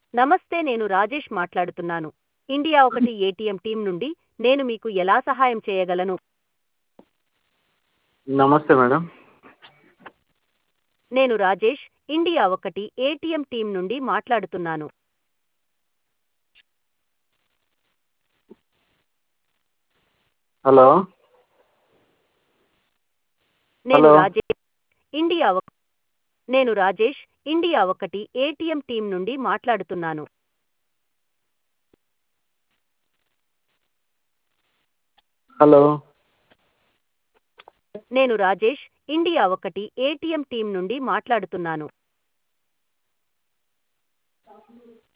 నమస్తే నేను రాజేష్ మాట్లాడుతున్నాను ఇండియా ఒకటి ఏటీఎం టీం నుండి నేను మీకు ఎలా సహాయం చేయగలను నమస్తే మేడం నేను రాజేష్ ఇండియా ఒకటి ఏటీఎం టీం నుండి మాట్లాడుతున్నాను హలో నేను హలో. రాజేష్ ఇండియా ఒక- నేను రాజేష్ ఇండియా ఒకటి ఏటీఎం టీం నుండి మాట్లాడుతున్నాను హలో నేను రాజేష్ ఇండియా ఒకటి ఏటీఎం టీం నుండి మాట్లాడుతున్నాను